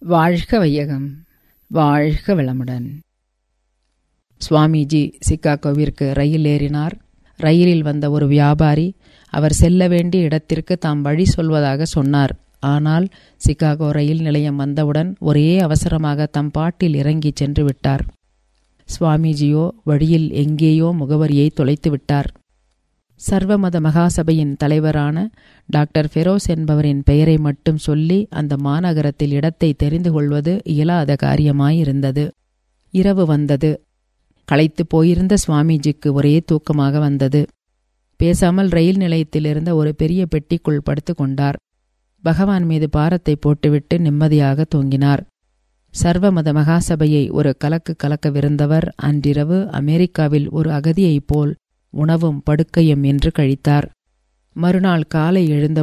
வாழ்க வையகம் வாழ்க வளமுடன் சுவாமிஜி சிக்காகோவிற்கு ரயில் ஏறினார் ரயிலில் வந்த ஒரு வியாபாரி அவர் செல்ல வேண்டிய இடத்திற்கு தாம் வழி சொல்வதாக சொன்னார் ஆனால் சிகாகோ ரயில் நிலையம் வந்தவுடன் ஒரே அவசரமாக தம் பாட்டில் இறங்கி சென்று விட்டார் சுவாமிஜியோ வழியில் எங்கேயோ முகவரியை தொலைத்து விட்டார் சர்வமத மகாசபையின் தலைவரான டாக்டர் ஃபெரோஸ் என்பவரின் பெயரை மட்டும் சொல்லி அந்த மாநகரத்தில் இடத்தை தெரிந்து கொள்வது இயலாத காரியமாயிருந்தது இரவு வந்தது களைத்து போயிருந்த சுவாமிஜிக்கு ஒரே தூக்கமாக வந்தது பேசாமல் ரயில் நிலையத்தில் இருந்த ஒரு பெரிய பெட்டிக்குள் படுத்து கொண்டார் பகவான் மீது பாரத்தை போட்டுவிட்டு நிம்மதியாக தூங்கினார் சர்வமத மகாசபையை ஒரு கலக்கு கலக்கவிருந்தவர் அன்றிரவு அமெரிக்காவில் ஒரு அகதியைப் போல் உணவும் படுக்கையும் என்று கழித்தார் மறுநாள் காலை எழுந்த